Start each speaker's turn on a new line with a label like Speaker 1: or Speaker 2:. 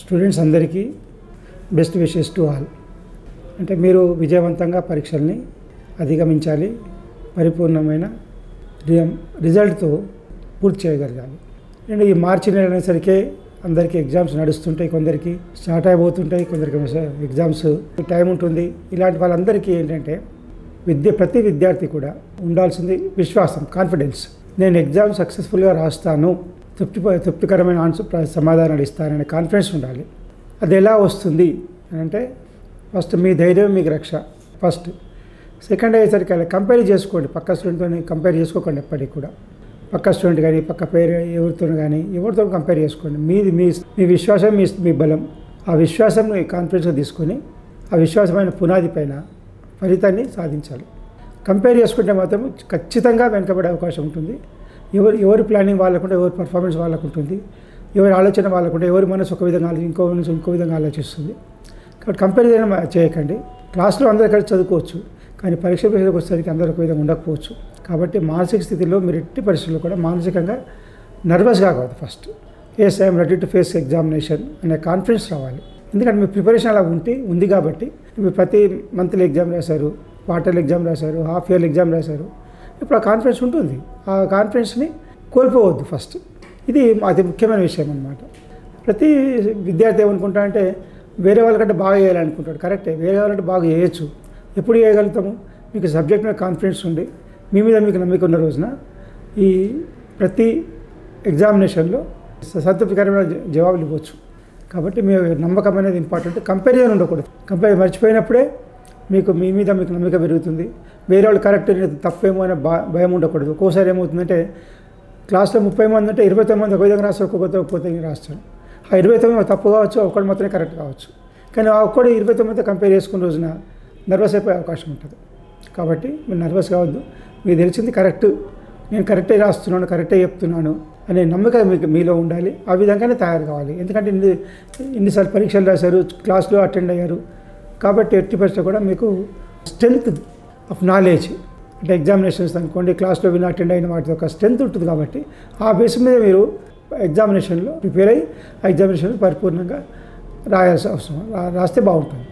Speaker 1: students అందరికీ best wishes to all అంటే మీరు విజయవంతంగా పరీక్షల్ని అధిగమించాలి పరిపూర్ణమైన రి- రిజల్ట్తో పూర్తి చేయగలగాలి అండ్ ఈ మార్చి నెల అనేసరికి అందరికీ ఎగ్జామ్స్ నడుస్తుంటాయి కొందరికి స్టార్ట్ అయిపోతుంటాయి కొందరికి ఎగ్జామ్స్ టైం ఉంటుంది ఇలాంటి వాళ్ళందరికీ ఏంటంటే విద్య ప్రతి విద్యార్థి కూడా ఉండాల్సింది విశ్వాసం కాన్ఫిడెన్స్ నేను ఎగ్జామ్ సక్సెస్ఫుల్గా రాస్తాను తృప్తి తృప్తికరమైన ఆన్సర్ ప్ర- సమాధానాలు ఇస్తాననే కాన్ఫిడెన్స్ ఉండాలి అది ఎలా వస్తుంది అని అంటే ఫస్ట్ మీ ధైర్యం మీకు రక్ష ఫస్ట్ సెకండ్ అయ్యేసరికి అలా కంపేర్ చేసుకోండి పక్క స్టూడెంట్తో కంపేర్ చేసుకోకండి ఎప్పటికి కూడా పక్క స్టూడెంట్ కానీ పక్క పేరు ఎవరితో కానీ ఎవరితో కంపేర్ చేసుకోండి మీది మీ మీ విశ్వాసం మీ మీ బలం ఆ విశ్వాసంని కాన్ఫిడెన్స్గా తీసుకొని ఆ విశ్వాసమైన పునాది పైన ఫలితాన్ని సాధించాలి కంపేర్ చేసుకుంటే మాత్రం ఖచ్చితంగా వెనకబడే అవకాశం ఉంటుంది ఎవరు ఎవరి ప్లానింగ్ వాళ్ళకుంటే ఎవరి పర్ఫార్మెన్స్ వాళ్ళకు ఉంటుంది ఎవరి ఆలోచన వాళ్ళకుంటే ఎవరి మనసు ఒక విధంగా ఆలోచి ఇంకో మనసు ఇంకో విధంగా ఆలోచిస్తుంది కాబట్టి కంపారిజన్ చేయకండి క్లాస్లో అందరూ కలిసి చదువుకోవచ్చు కానీ పరీక్ష పరీక్షలకు వచ్చేసరికి అందరూ ఒక విధంగా ఉండకపోవచ్చు కాబట్టి మానసిక స్థితిలో మీరు ఎట్టి పరిస్థితుల్లో కూడా మానసికంగా నర్వస్ కాకూడదు first yes I'm ready to face examination అనే కాన్ఫిడెన్స్ రావాలి ఎందుకంటే మీ ప్రిపరేషన్ అలా ఉంటే ఉంది కాబట్టి మీరు ప్రతి మంత్లీ ఎగ్జామ్ రాశారు క్వార్టర్లీ ఎగ్జామ్ రాశారు హాఫ్ ఇయర్లీ ఎగ్జామ్ రాశారు ఇప్పుడు ఆ కాన్ఫిడెన్స్ ఉంటుంది ఆ కాన్ఫిడెన్స్ని కోల్పోవద్దు ఫస్ట్ ఇది అతి ముఖ్యమైన విషయం అన్నమాట ప్రతి విద్యార్థి ఏమనుకుంటా అంటే వేరే వాళ్ళకంటే బాగా చేయాలనుకుంటాడు కరెక్టే వేరే వాళ్ళంటే బాగా చేయొచ్చు ఎప్పుడు చేయగలుగుతాము మీకు సబ్జెక్ట్ మీద కాన్ఫిడెన్స్ ఉండి మీ మీద మీకు నమ్మిక ఉన్న రోజున ఈ ప్రతి ఎగ్జామినేషన్లో స- సంతృప్తికరమైన జ- జవాబులు ఇవ్వచ్చు కాబట్టి మీ నమ్మకం అనేది ఇంపార్టెంట్ కంపారిజన్ ఉండకూడదు కంపేర్ మర్చిపోయినప్పుడే మీకు మీ మీద మీకు నమ్మిక పెరుగుతుంది వేరే వాళ్ళు కరెక్ట్ తప్పేమో అనే భా భయం ఉండకూడదు ఒక్కోసారి ఏమవుతుందంటే క్లాస్లో ముప్పై మంది అంటే ఇరవై తొమ్మిది మంది ఒక విధంగా రాస్తారు ఒక్కొక్క ఒక్కొక్క రాస్తారు ఆ ఇరవై తొమ్మిది తప్పు కావచ్చు ఒకటి మాత్రమే కరెక్ట్ కావచ్చు కానీ ఆ ఒక్కడు ఇరవై తొమ్మిదితో కంపేర్ చేసుకున్న రోజున నర్వస్ అయిపోయే అవకాశం ఉంటుంది కాబట్టి మీరు నర్వస్ కావద్దు మీకు తెలిసింది కరెక్ట్ నేను కరెక్టే రాస్తున్నాను కరెక్టే చెప్తున్నాను అనే నమ్మకం మీకు మీలో ఉండాలి ఆ విధంగానే తయారు కావాలి ఎందుకంటే ఇన్ని ఇన్నిసార్లు పరీక్షలు రాశారు క్లాస్లో అటెండ్ అయ్యారు కాబట్టి ఎట్టి పరిస్థితి కూడా మీకు స్ట్రెంగ్త్ ఆఫ్ నాలెడ్జ్ అంటే ఎగ్జామినేషన్స్ అనుకోండి క్లాస్లో విని అటెండ్ అయిన వాటి యొక్క స్ట్రెంత్ ఉంటుంది కాబట్టి ఆ బేస్ మీద మీరు ఎగ్జామినేషన్లో ప్రిపేర్ అయ్యి ఆ ఎగ్జామినేషన్ పరిపూర్ణంగా రాయాల్సిన అవసరం రా- రాస్తే బాగుంటుంది